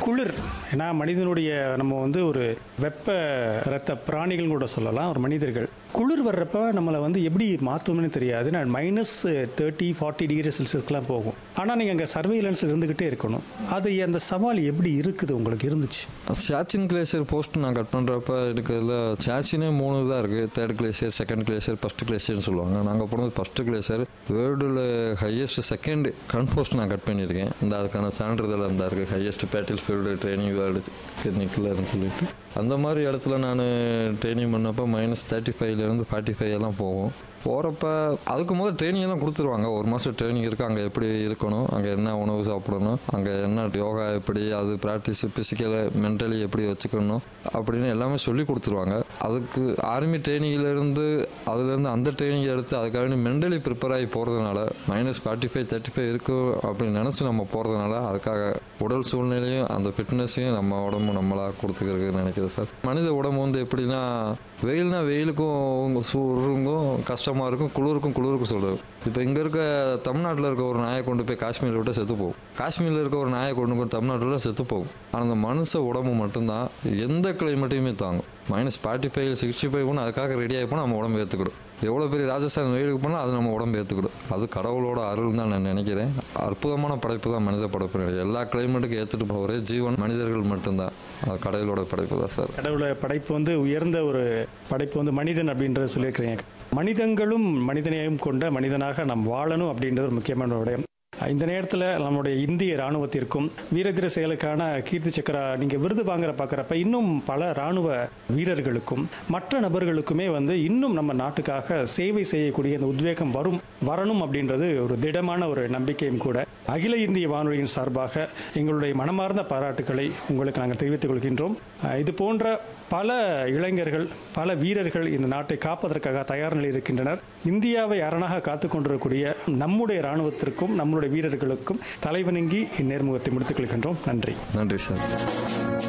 குளிர் ஏன்னா மனிதனுடைய நம்ம வந்து ஒரு வெப்ப ரத்த பிராணிகள் கூட சொல்லலாம் ஒரு மனிதர்கள் குளிர் வர்றப்ப நம்மளை வந்து எப்படி மாற்றும்னு தெரியாது நான் மைனஸ் தேர்ட்டி ஃபார்ட்டி டிகிரி செல்சியஸ்க்குலாம் போகும் ஆனால் நீங்கள் அங்கே சர்வேலன்ஸ் இருந்துக்கிட்டே இருக்கணும் அது அந்த சவால் எப்படி இருக்குது உங்களுக்கு இருந்துச்சு சாச்சின் கிளேசியர் போஸ்ட் நான் கட் பண்ணுறப்ப இருக்கிறதுல சாச்சினே மூணு தான் இருக்குது third glacier second glacier first கிளேசியர்னு சொல்லுவாங்க நாங்கள் போனது ஃபஸ்ட்டு கிளேசியர் வேர்ல்டில் ஹையஸ்ட் செகண்ட் கன்ஃபோஸ்ட் நான் கட் பண்ணியிருக்கேன் இந்த அதுக்கான சான்றிதழ் அந்த இருக்குது highest battlefield training world டெக்னிக்கல்னு சொல்லிட்டு அந்த மாதிரி இடத்துல நான் ட்ரைனிங் பண்ணப்போ மைனஸ் தேர்ட்டி ஃபைவ்லேருந்து ஃபார்ட்டி ஃபைவ் எல்லாம் போகும் போகிறப்ப அதுக்கு முதல் ட்ரைனிங் எல்லாம் கொடுத்துருவாங்க ஒரு மாதம் ட்ரைனிங் இருக்குது அங்கே எப்படி இருக்கணும் அங்கே என்ன உணவு சாப்பிடணும் அங்கே என்ன யோகா எப்படி அது ப்ராக்டிஸ் ஃபிசிக்கலை மென்டலி எப்படி வச்சுக்கணும் அப்படின்னு எல்லாமே சொல்லி கொடுத்துருவாங்க அதுக்கு ஆர்மி ட்ரைனிங்கிலேருந்து அதுலேருந்து அந்த ட்ரைனிங் எடுத்து அதுக்காக மென்டலி ப்ரிப்பேர் ஆகி போகிறதுனால minus forty five thirty five இருக்கும் அப்படின்னு நினச்சி நம்ம போகிறதுனால அதுக்காக உடல் சூழ்நிலையும் அந்த ஃபிட்னஸையும் நம்ம உடம்பு நம்மளாக கொடுத்துக்கிறதுக்கு நினைக்கிது சார் மனித உடம்பு வந்து எப்படின்னா வெயில்னா வெயிலுக்கும் சூருக்கும் கஷ்டமாக இருக்கும் குளிருக்கும் குளிருக்கும் சொல்கிறது இப்போ இங்கே இருக்க தமிழ்நாட்டில் இருக்க ஒரு நாயை கொண்டு போய் காஷ்மீரில் விட்டு செத்து போகும் காஷ்மீரில் இருக்க ஒரு நாயை கொண்டு போய் தமிழ்நாட்டில் செத்து போகும் ஆனால் அந்த மனுஷ உடம்பு மட்டும்தான் எந்த கிளைமேட்டையுமே தாங்கும் minus forty five sixty five ஒன்று அதுக்காக ரெடி ஆகி போனால் நம்ம உடம்பு ஏற்றுக்கிடும் எவ்வளோ பெரிய ராஜஸ்தான் வெயிலுக்கு போனால் அது நம்ம உடம்பு ஏற்றுக்கிடும் அது கடவுளோட அருள் தான் நான் நினைக்கிறேன் அற்புதமான படைப்பு தான் மனித படைப்பு நினைக்கிறேன். எல்லா கிளைமேட்டுக்கும் ஏற்றுட்டு போகிற ஒரே ஜீவன் மனிதர்கள் மட்டும்தான் அது கடவுளோட படைப்பு தான் சார் கடவுளை படைப்பு வந்து உயர்ந்த ஒரு படைப்பு வந்து மனிதன் அப்படின்றத சொல்லியிருக்கிறீங்க மனிதங்களும் மனிதனையும் கொண்ட மனிதனாக நாம் வாழணும் அப்படின்றது ஒரு முக்கியமான விடயம் இந்த நேரத்தில் நம்முடைய இந்திய இராணுவத்திற்கும் வீரதீர செயலுக்கான கீர்த்தி சக்கரா நீங்கள் விருது வாங்குற பார்க்குறப்ப இன்னும் பல இராணுவ வீரர்களுக்கும் மற்ற நபர்களுக்குமே வந்து இன்னும் நம்ம நாட்டுக்காக சேவை செய்யக்கூடிய அந்த உத்வேகம் வரும் வரணும் அப்படின்றது ஒரு திடமான ஒரு நம்பிக்கையும் கூட அகில இந்திய வானொலியின் சார்பாக எங்களுடைய மனமார்ந்த பாராட்டுக்களை உங்களுக்கு நாங்கள் தெரிவித்துக் கொள்கின்றோம் அஹ் இது போன்ற பல இளைஞர்கள் பல வீரர்கள் இந்த நாட்டை காப்பதற்காக தயார் நிலையில் இருக்கின்றனர் இந்தியாவை அரணாக காத்து கொண்டிருக்கக்கூடிய நம்முடைய இராணுவத்திற்கும் நம்முடைய வீரர்களுக்கும் தலைவணங்கி இந்நேர்முகத்தை முடித்துக் கொள்கின்றோம் நன்றி நன்றி சார்